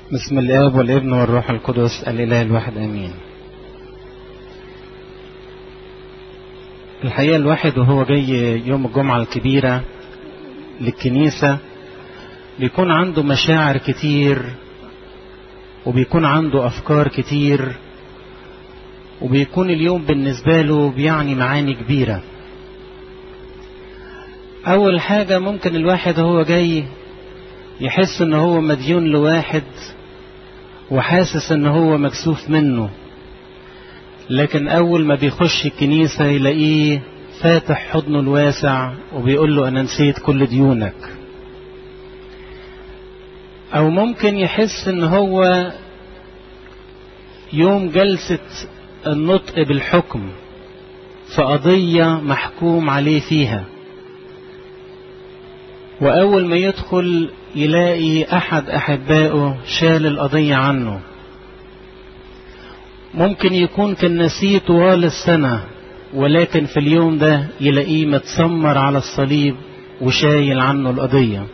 بسم الاب والابن والروح القدس الاله الواحد امين الحقيقه الواحد وهو جاي يوم الجمعه الكبيره للكنيسه بيكون عنده مشاعر كتير وبيكون عنده افكار كتير وبيكون اليوم بالنسبه له بيعني معاني كبيره اول حاجه ممكن الواحد وهو جاي يحس ان هو مديون لواحد وحاسس ان هو مكسوف منه لكن اول ما بيخش الكنيسة يلاقيه فاتح حضنه الواسع وبيقول له انا نسيت كل ديونك او ممكن يحس ان هو يوم جلسة النطق بالحكم في قضية محكوم عليه فيها وأول ما يدخل يلاقي أحد أحبائه شال القضية عنه ممكن يكون كان نسيه طوال السنة ولكن في اليوم ده يلاقيه متسمر على الصليب وشايل عنه القضية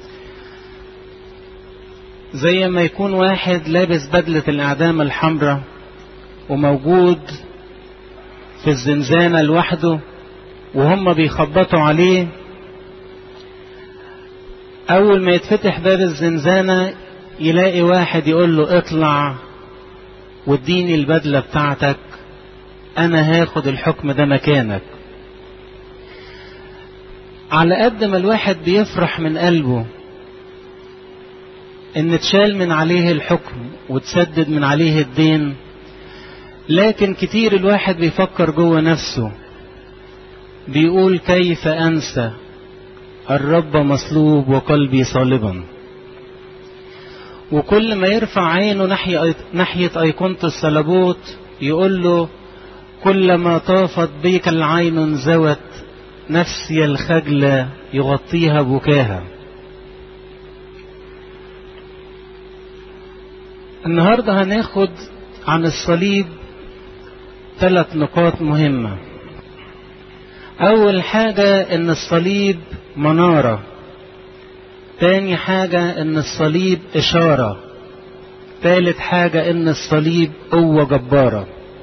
زي ما يكون واحد لابس بدلة الإعدام الحمراء وموجود في الزنزانة لوحده وهم بيخبطوا عليه أول ما يتفتح باب الزنزانة يلاقي واحد يقول له اطلع واديني البدلة بتاعتك أنا هاخد الحكم ده مكانك على قد ما الواحد بيفرح من قلبه ان اتشال من عليه الحكم وتسدد من عليه الدين لكن كتير الواحد بيفكر جوه نفسه بيقول كيف انسى الرب مصلوب وقلبي صالبا وكل ما يرفع عينه ناحية, ناحية أيقونة الصلبوت يقول له كلما طافت بك العين زوت نفسي الخجل يغطيها بكاها النهاردة هناخد عن الصليب ثلاث نقاط مهمة أول حاجة إن الصليب منارة تاني حاجة ان الصليب اشارة تالت حاجة ان الصليب قوة جبارة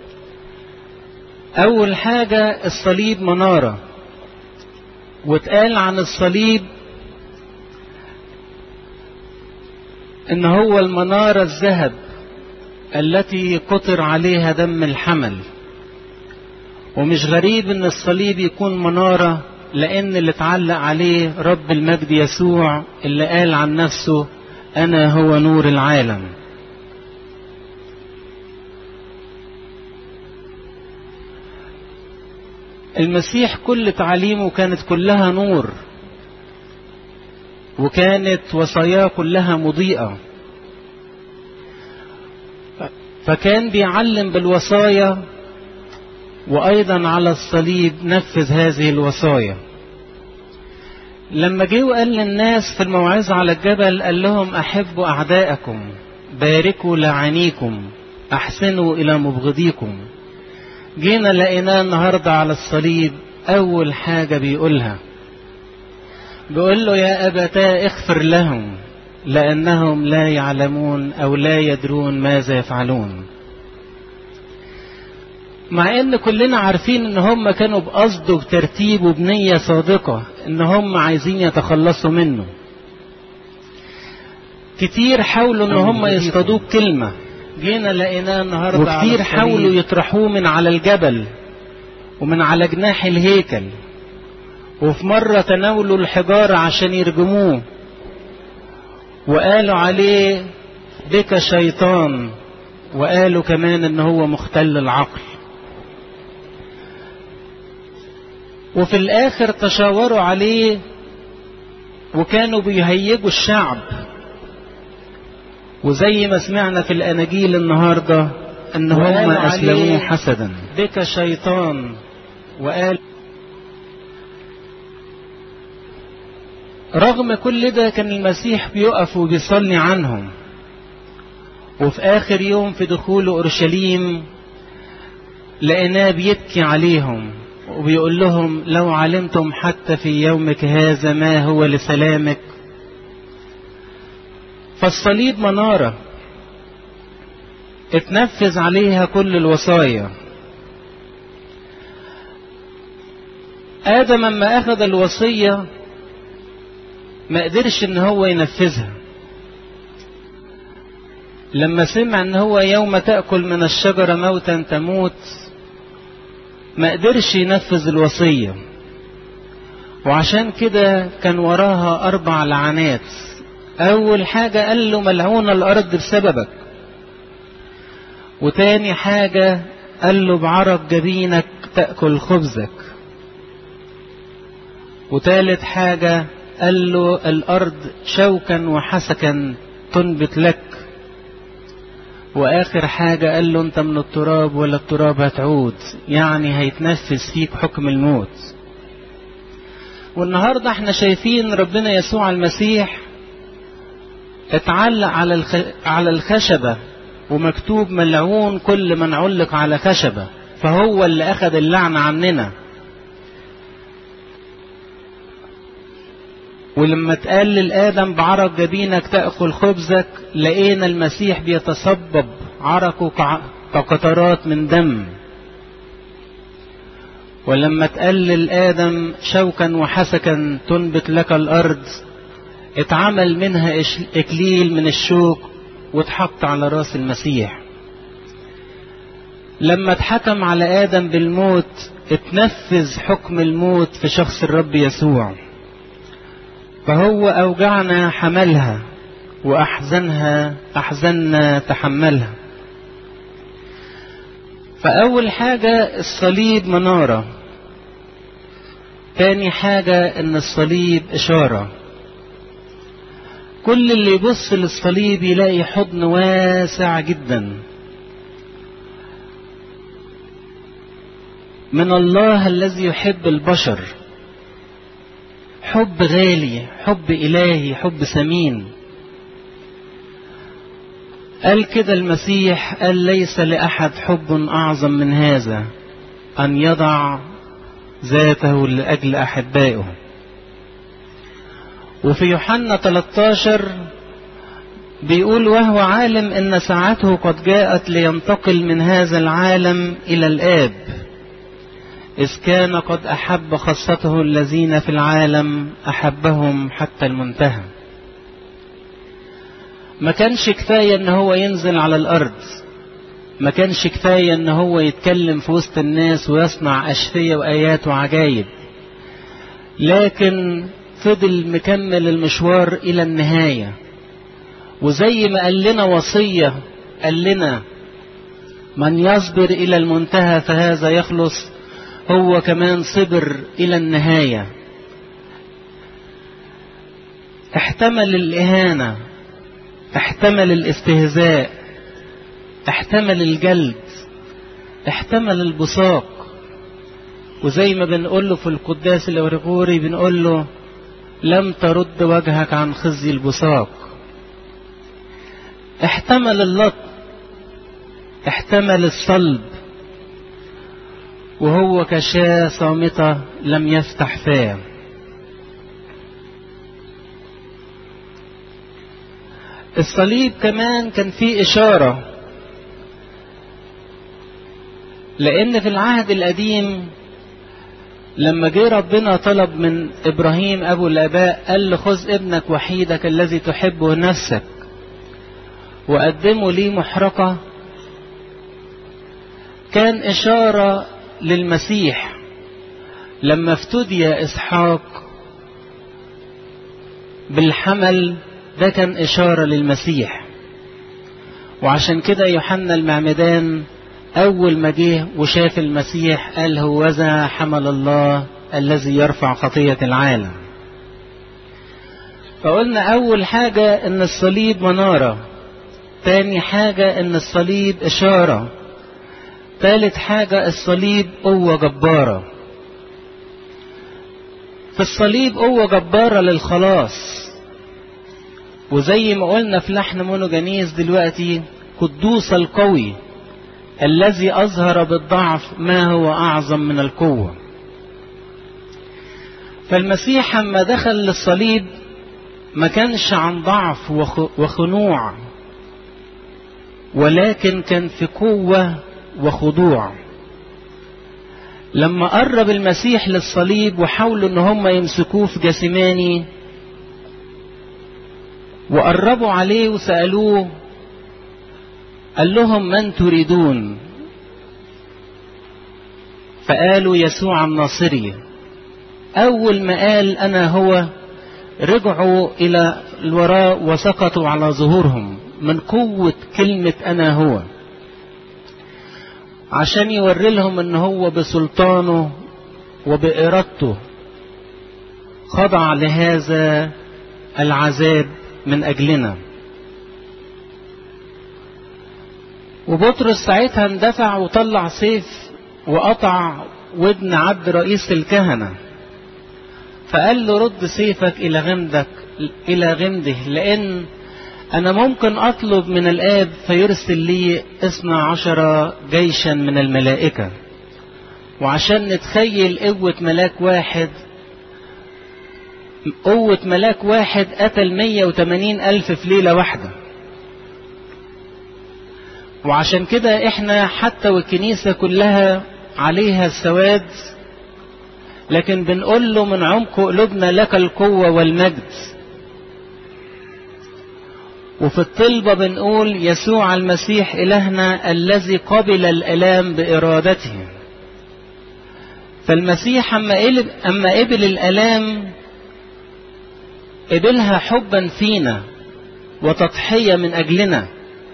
اول حاجة الصليب منارة واتقال عن الصليب ان هو المنارة الذهب التي قطر عليها دم الحمل ومش غريب ان الصليب يكون مناره لأن اللي اتعلق عليه رب المجد يسوع اللي قال عن نفسه أنا هو نور العالم المسيح كل تعليمه كانت كلها نور وكانت وصاياه كلها مضيئة فكان بيعلم بالوصايا وأيضا على الصليب نفذ هذه الوصايا لما جه وقال للناس في الموعظة على الجبل قال لهم أحبوا أعداءكم باركوا لعانيكم أحسنوا إلى مبغضيكم جينا لقيناه النهاردة على الصليب أول حاجة بيقولها بيقول له يا أبتاه اغفر لهم لأنهم لا يعلمون أو لا يدرون ماذا يفعلون مع ان كلنا عارفين ان هم كانوا بقصد وبترتيب وبنية صادقة ان هم عايزين يتخلصوا منه كتير حاولوا ان هم يصطادوه بكلمة جينا لقيناه النهاردة وكتير حاولوا يطرحوه من على الجبل ومن على جناح الهيكل وفي مرة تناولوا الحجارة عشان يرجموه وقالوا عليه بك شيطان وقالوا كمان ان هو مختل العقل وفي الاخر تشاوروا عليه وكانوا بيهيجوا الشعب وزي ما سمعنا في الاناجيل النهارده ان هم اسلموه حسدا بك شيطان وقال رغم كل ده كان المسيح بيقف وبيصلي عنهم وفي اخر يوم في دخول اورشليم لقيناه بيبكي عليهم وبيقول لهم لو علمتم حتى في يومك هذا ما هو لسلامك فالصليب منارة اتنفذ عليها كل الوصايا آدم لما أخذ الوصية ما قدرش إن هو ينفذها لما سمع إن هو يوم تأكل من الشجرة موتا تموت ما قدرش ينفذ الوصية وعشان كده كان وراها أربع لعنات أول حاجة قال له ملعون الأرض بسببك وتاني حاجة قال له بعرق جبينك تأكل خبزك وتالت حاجة قال له الأرض شوكا وحسكا تنبت لك وآخر حاجة قال له أنت من التراب ولا التراب هتعود يعني هيتنفذ فيك حكم الموت والنهاردة احنا شايفين ربنا يسوع المسيح اتعلق على الخ... على الخشبة ومكتوب ملعون كل من علق على خشبة فهو اللي أخذ اللعنة عننا ولما اتقال للآدم بعرق جبينك تأكل خبزك لقينا المسيح بيتصبب عرقه كقطرات من دم ولما اتقال للآدم شوكا وحسكا تنبت لك الأرض اتعمل منها إكليل من الشوك واتحط على راس المسيح لما اتحكم على آدم بالموت اتنفذ حكم الموت في شخص الرب يسوع فهو أوجعنا حملها وأحزنها أحزننا تحملها فأول حاجة الصليب منارة تاني حاجة إن الصليب إشارة كل اللي يبص للصليب يلاقي حضن واسع جدا من الله الذي يحب البشر حب غالي حب إلهي حب ثمين قال كده المسيح قال ليس لأحد حب أعظم من هذا أن يضع ذاته لأجل أحبائه وفي يوحنا 13 بيقول وهو عالم ان ساعته قد جاءت لينتقل من هذا العالم الى الاب اذ كان قد احب خاصته الذين في العالم احبهم حتى المنتهى ما كانش كفايه ان هو ينزل على الارض ما كانش كفايه ان هو يتكلم في وسط الناس ويصنع اشفيه وايات وعجائب لكن فضل مكمل المشوار الى النهايه وزي ما قال لنا وصيه قال لنا من يصبر الى المنتهى فهذا يخلص هو كمان صبر الى النهايه احتمل الاهانه احتمل الاستهزاء احتمل الجلد احتمل البصاق وزي ما بنقول له في القداس الأورغوري بنقول له لم ترد وجهك عن خزي البصاق احتمل اللط احتمل الصلب وهو كشاة صامتة لم يفتح فاه الصليب كمان كان فيه إشارة لأن في العهد القديم لما جه ربنا طلب من إبراهيم أبو الآباء قال له خذ ابنك وحيدك الذي تحبه نفسك وقدمه لي محرقة كان إشارة للمسيح لما افتدي إسحاق بالحمل ده كان إشارة للمسيح وعشان كده يوحنا المعمدان أول ما جه وشاف المسيح قال هوذا حمل الله الذي يرفع خطية العالم فقلنا أول حاجة إن الصليب منارة تاني حاجة إن الصليب إشارة تالت حاجة الصليب قوة جبارة في الصليب قوة جبارة للخلاص وزي ما قلنا في لحن مونوجانيز دلوقتي قدوس القوي الذي أظهر بالضعف ما هو أعظم من القوة فالمسيح لما دخل للصليب ما كانش عن ضعف وخنوع ولكن كان في قوة وخضوع لما قرب المسيح للصليب وحاولوا ان هم يمسكوه في جسماني وقربوا عليه وسألوه قال لهم من تريدون فقالوا يسوع الناصري أول ما قال أنا هو رجعوا إلى الوراء وسقطوا على ظهورهم من قوة كلمة أنا هو عشان يوري لهم ان هو بسلطانه وبإرادته خضع لهذا العذاب من أجلنا وبطرس ساعتها اندفع وطلع سيف وقطع ودن عبد رئيس الكهنة فقال له رد سيفك إلى غمدك إلى غمده لأن أنا ممكن أطلب من الآب فيرسل لي اثنى عشر جيشا من الملائكة وعشان نتخيل قوة ملاك واحد قوة ملاك واحد قتل مية وتمانين ألف في ليلة واحدة وعشان كده احنا حتى والكنيسة كلها عليها السواد لكن بنقول له من عمق قلوبنا لك القوة والمجد وفي الطلبة بنقول يسوع المسيح إلهنا الذي قبل الألام بإرادته فالمسيح أما قبل, أما قبل الألام قبلها حبا فينا وتضحية من أجلنا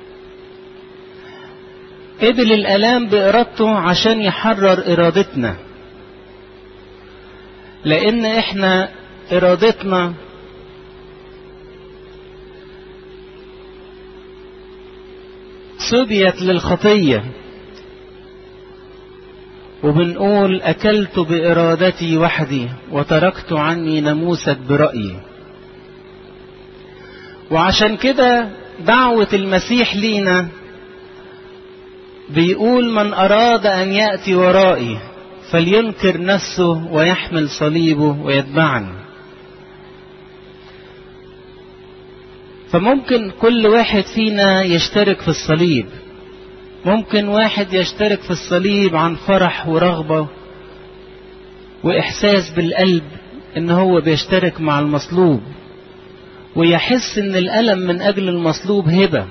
قبل الألام بإرادته عشان يحرر إرادتنا لأن إحنا إرادتنا صبيت للخطية وبنقول أكلت بإرادتي وحدي وتركت عني ناموسك برأيي وعشان كده دعوة المسيح لينا بيقول من أراد أن يأتي ورائي فلينكر نفسه ويحمل صليبه ويتبعني فممكن كل واحد فينا يشترك في الصليب ممكن واحد يشترك في الصليب عن فرح ورغبة وإحساس بالقلب إن هو بيشترك مع المصلوب ويحس إن الألم من أجل المصلوب هبة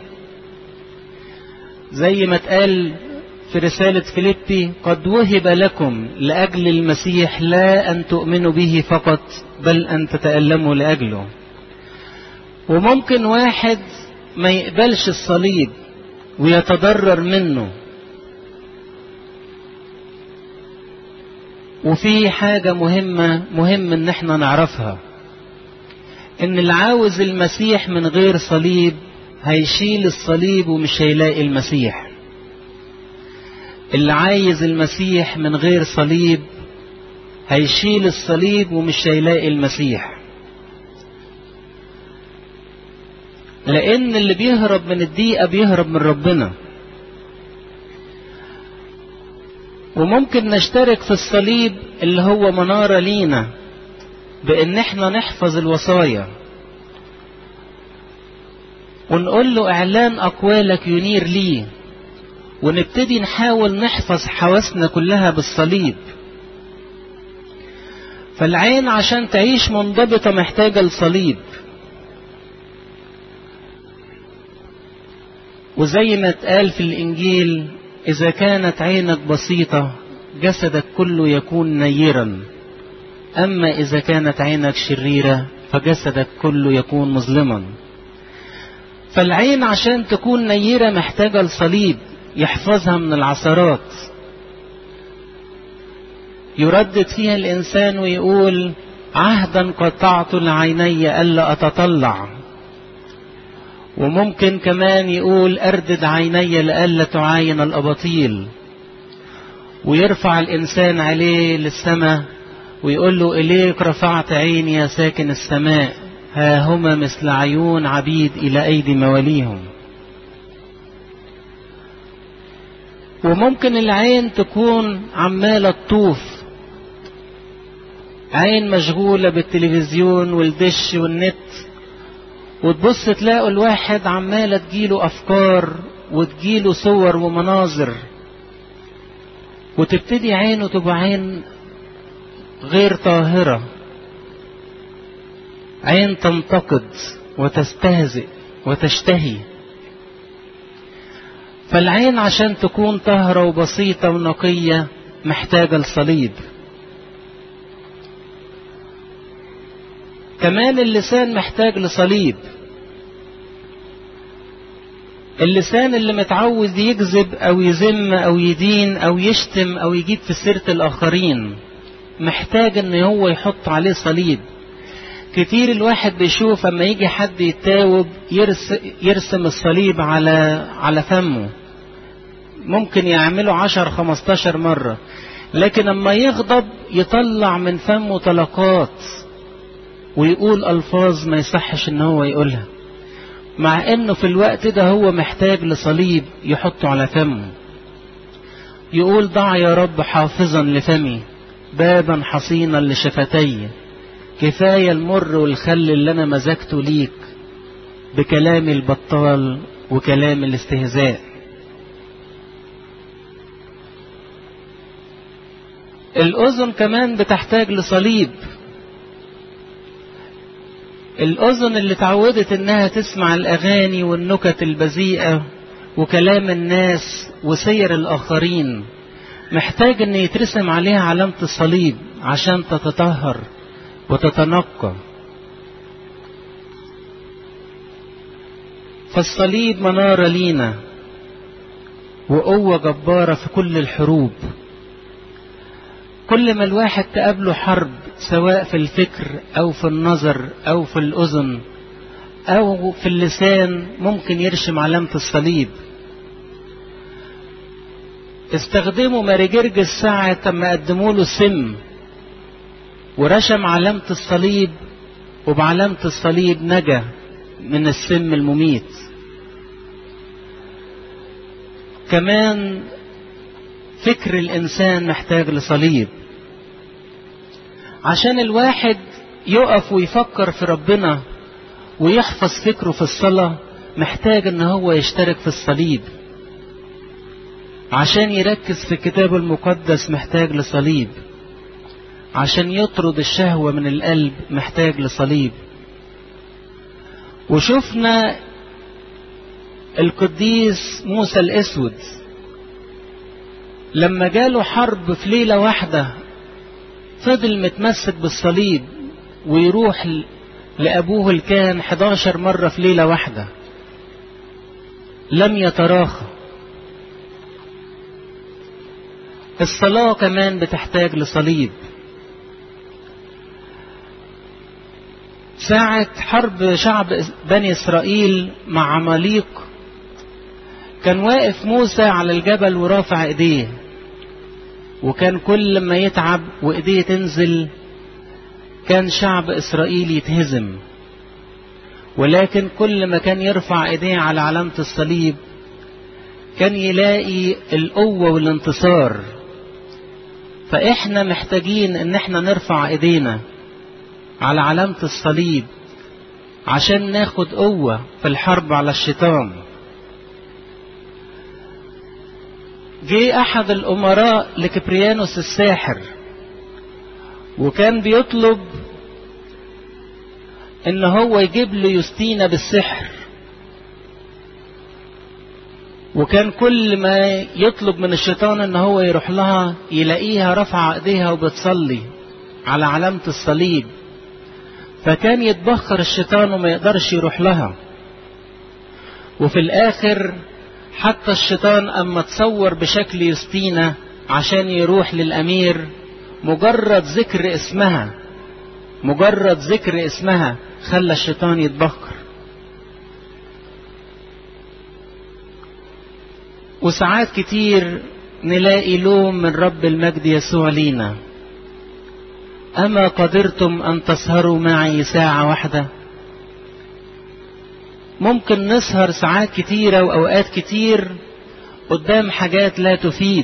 زي ما اتقال في رسالة فيليبي قد وهب لكم لأجل المسيح لا أن تؤمنوا به فقط بل أن تتألموا لأجله وممكن واحد ما يقبلش الصليب ويتضرر منه وفي حاجة مهمة مهم ان احنا نعرفها ان اللي عاوز المسيح من غير صليب هيشيل الصليب ومش هيلاقي المسيح اللي عايز المسيح من غير صليب هيشيل الصليب ومش هيلاقي المسيح لأن اللي بيهرب من الضيقة بيهرب من ربنا وممكن نشترك في الصليب اللي هو منارة لينا بأن احنا نحفظ الوصايا ونقول له إعلان أقوالك ينير لي ونبتدي نحاول نحفظ حواسنا كلها بالصليب فالعين عشان تعيش منضبطة محتاجة الصليب وزي ما اتقال في الإنجيل إذا كانت عينك بسيطة جسدك كله يكون نيرا أما إذا كانت عينك شريرة فجسدك كله يكون مظلما فالعين عشان تكون نيرة محتاجة الصليب يحفظها من العثرات يردد فيها الإنسان ويقول عهدا قطعت لعيني ألا أتطلع وممكن كمان يقول أردد عيني لألا تعاين الأباطيل ويرفع الإنسان عليه للسماء ويقول له إليك رفعت عيني يا ساكن السماء ها هما مثل عيون عبيد إلى أيدي مواليهم وممكن العين تكون عمالة تطوف عين مشغولة بالتلفزيون والدش والنت وتبص تلاقوا الواحد عمالة تجيله أفكار وتجيله صور ومناظر وتبتدي عينه تبقى عين غير طاهرة عين تنتقد وتستهزئ وتشتهي فالعين عشان تكون طاهرة وبسيطة ونقية محتاجة الصليب كمان اللسان محتاج لصليب اللسان اللي متعود يكذب او يذم او يدين او يشتم او يجيب في سيرة الاخرين محتاج ان هو يحط عليه صليب كتير الواحد بيشوف اما يجي حد يتاوب يرس يرسم الصليب على على فمه ممكن يعمله عشر خمستاشر مرة لكن اما يغضب يطلع من فمه طلقات ويقول الفاظ ما يصحش ان هو يقولها مع انه في الوقت ده هو محتاج لصليب يحطه على فمه يقول ضع يا رب حافظا لفمي بابا حصينا لشفتي كفاية المر والخل اللي انا مزجته ليك بكلام البطال وكلام الاستهزاء الاذن كمان بتحتاج لصليب الأذن اللي اتعودت إنها تسمع الأغاني والنكت البذيئة وكلام الناس وسير الآخرين محتاج إن يترسم عليها علامة الصليب عشان تتطهر وتتنقى فالصليب منارة لينا وقوة جبارة في كل الحروب كل ما الواحد تقابله حرب سواء في الفكر او في النظر او في الاذن او في اللسان ممكن يرشم علامة الصليب استخدموا ماريجرجس ساعة لما قدموا له السم ورشم علامة الصليب وبعلامة الصليب نجا من السم المميت كمان فكر الإنسان محتاج لصليب عشان الواحد يقف ويفكر في ربنا ويحفظ فكره في الصلاة محتاج ان هو يشترك في الصليب عشان يركز في الكتاب المقدس محتاج لصليب عشان يطرد الشهوة من القلب محتاج لصليب وشفنا القديس موسى الاسود لما جاله حرب في ليلة واحدة فضل متمسك بالصليب ويروح لأبوه الكاهن 11 مرة في ليلة واحدة لم يتراخى الصلاة كمان بتحتاج لصليب ساعة حرب شعب بني إسرائيل مع عماليق كان واقف موسى على الجبل ورافع ايديه وكان كل ما يتعب وايديه تنزل كان شعب اسرائيل يتهزم ولكن كل ما كان يرفع ايديه على علامة الصليب كان يلاقي القوة والانتصار فاحنا محتاجين ان احنا نرفع ايدينا على علامة الصليب عشان ناخد قوة في الحرب على الشيطان جه احد الامراء لكبريانوس الساحر وكان بيطلب ان هو يجيب له يوستينا بالسحر وكان كل ما يطلب من الشيطان ان هو يروح لها يلاقيها رفع ايديها وبتصلي على علامة الصليب فكان يتبخر الشيطان وما يقدرش يروح لها وفي الاخر حتى الشيطان اما تصور بشكل يوستينا عشان يروح للامير مجرد ذكر اسمها مجرد ذكر اسمها خلى الشيطان يتبخر وساعات كتير نلاقي لوم من رب المجد يسوع لينا أما قدرتم أن تسهروا معي ساعة واحدة ممكن نسهر ساعات كتيرة وأوقات كتير قدام حاجات لا تفيد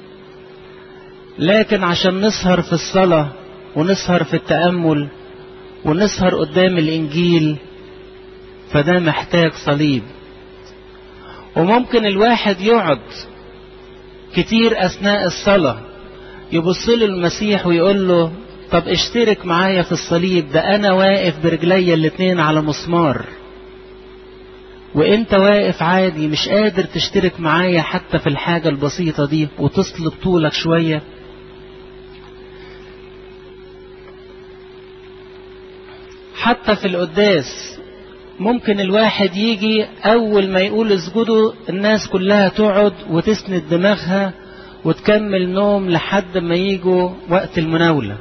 لكن عشان نسهر في الصلاة ونسهر في التأمل ونسهر قدام الإنجيل فده محتاج صليب وممكن الواحد يقعد كتير أثناء الصلاة يبص له المسيح ويقول له طب اشترك معايا في الصليب ده أنا واقف برجلي الاتنين على مسمار وانت واقف عادي مش قادر تشترك معايا حتى في الحاجة البسيطة دي وتصلب طولك شوية حتى في القداس ممكن الواحد يجي اول ما يقول اسجدوا الناس كلها تقعد وتسند دماغها وتكمل نوم لحد ما يجوا وقت المناولة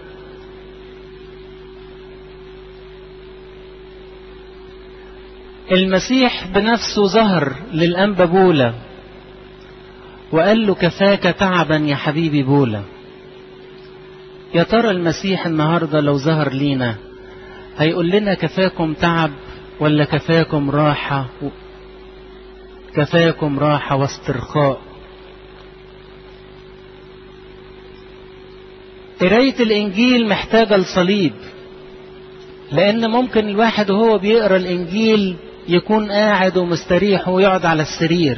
المسيح بنفسه ظهر للأنبا بولا وقال له كفاك تعبا يا حبيبي بولا يا ترى المسيح النهارده لو ظهر لينا هيقول لنا كفاكم تعب ولا كفاكم راحة كفاكم راحة واسترخاء قراية الإنجيل محتاجة الصليب لأن ممكن الواحد وهو بيقرأ الإنجيل يكون قاعد ومستريح ويقعد على السرير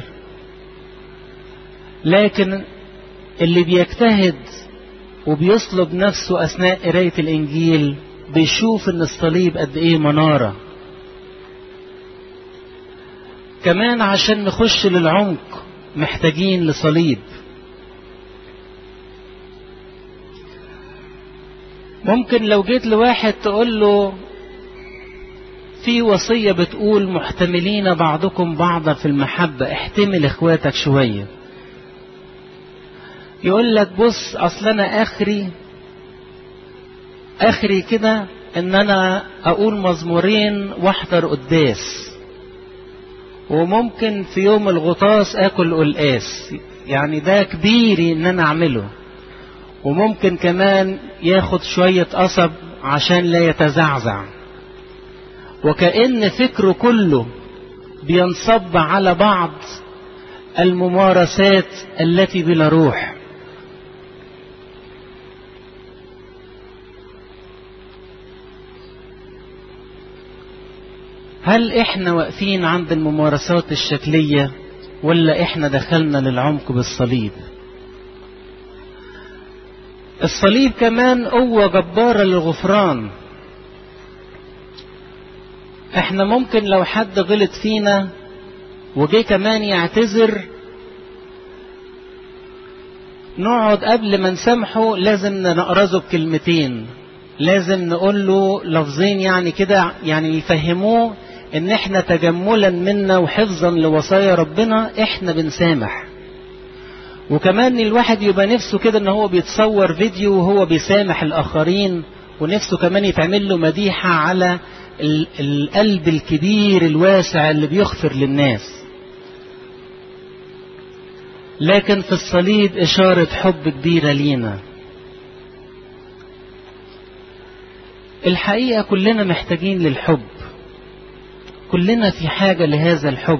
لكن اللي بيجتهد وبيصلب نفسه أثناء قراية الإنجيل بيشوف إن الصليب قد إيه منارة كمان عشان نخش للعمق محتاجين لصليب ممكن لو جيت لواحد تقول له في وصية بتقول محتملين بعضكم بعضا في المحبة احتمل اخواتك شوية يقول لك بص اصل انا اخري اخري كده ان انا اقول مزمورين واحضر قداس وممكن في يوم الغطاس اكل قلقاس يعني ده كبيري ان انا اعمله وممكن كمان ياخد شوية قصب عشان لا يتزعزع وكأن فكره كله بينصب على بعض الممارسات التي بلا روح هل احنا واقفين عند الممارسات الشكلية ولا احنا دخلنا للعمق بالصليب الصليب كمان قوة جبارة للغفران احنا ممكن لو حد غلط فينا وجي كمان يعتذر نقعد قبل ما نسامحه لازم نقرزه بكلمتين لازم نقول له لفظين يعني كده يعني يفهموه ان احنا تجملا منا وحفظا لوصايا ربنا احنا بنسامح وكمان الواحد يبقى نفسه كده ان هو بيتصور فيديو وهو بيسامح الاخرين ونفسه كمان يتعمل له مديحة على القلب الكبير الواسع اللي بيغفر للناس لكن في الصليب إشارة حب كبيرة لينا الحقيقة كلنا محتاجين للحب كلنا في حاجة لهذا الحب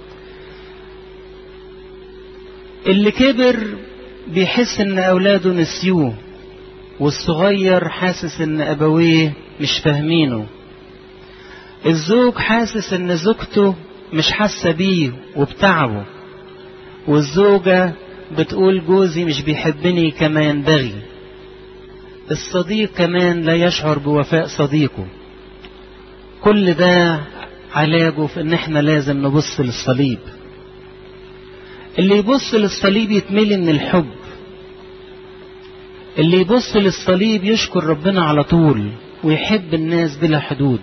اللي كبر بيحس ان اولاده نسيوه والصغير حاسس ان ابويه مش فاهمينه الزوج حاسس ان زوجته مش حاسه بيه وبتعبه والزوجه بتقول جوزي مش بيحبني كما ينبغي الصديق كمان لا يشعر بوفاء صديقه كل ده علاجه في ان احنا لازم نبص للصليب اللي يبص للصليب يتملي من الحب اللي يبص للصليب يشكر ربنا على طول ويحب الناس بلا حدود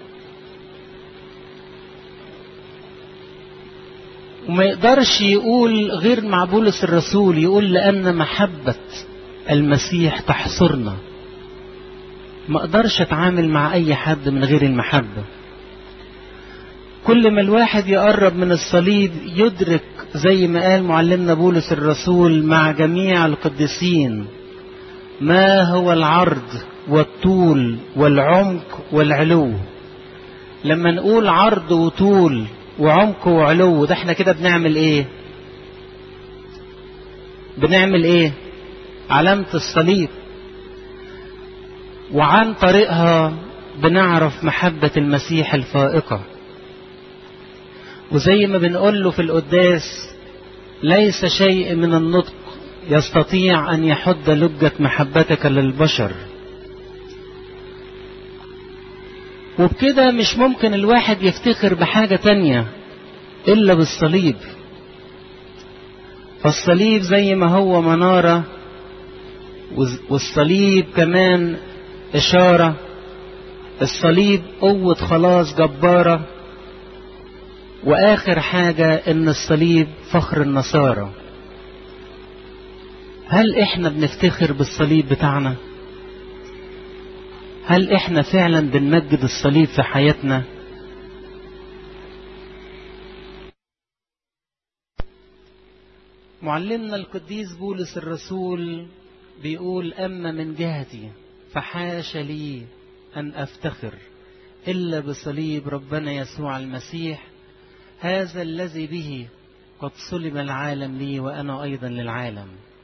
وما يقدرش يقول غير مع بولس الرسول يقول لأن محبة المسيح تحصرنا ما اقدرش اتعامل مع اي حد من غير المحبة كل ما الواحد يقرب من الصليب يدرك زي ما قال معلمنا بولس الرسول مع جميع القديسين ما هو العرض والطول والعمق والعلو لما نقول عرض وطول وعمق وعلو ده احنا كده بنعمل ايه بنعمل ايه علامة الصليب وعن طريقها بنعرف محبة المسيح الفائقة وزي ما بنقول له في القداس ليس شيء من النطق يستطيع أن يحد لجة محبتك للبشر وبكده مش ممكن الواحد يفتخر بحاجة تانية إلا بالصليب فالصليب زي ما هو منارة والصليب كمان إشارة الصليب قوة خلاص جبارة وآخر حاجة إن الصليب فخر النصارى هل إحنا بنفتخر بالصليب بتاعنا؟ هل إحنا فعلا بنمجد الصليب في حياتنا؟ معلمنا القديس بولس الرسول بيقول أما من جهتي فحاش لي أن أفتخر إلا بصليب ربنا يسوع المسيح هذا الذي به قد سلم العالم لي وأنا أيضا للعالم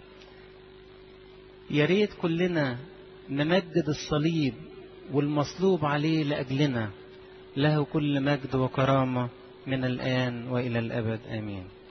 يا ريت كلنا نمجد الصليب والمصلوب عليه لأجلنا له كل مجد وكرامة من الآن وإلى الأبد آمين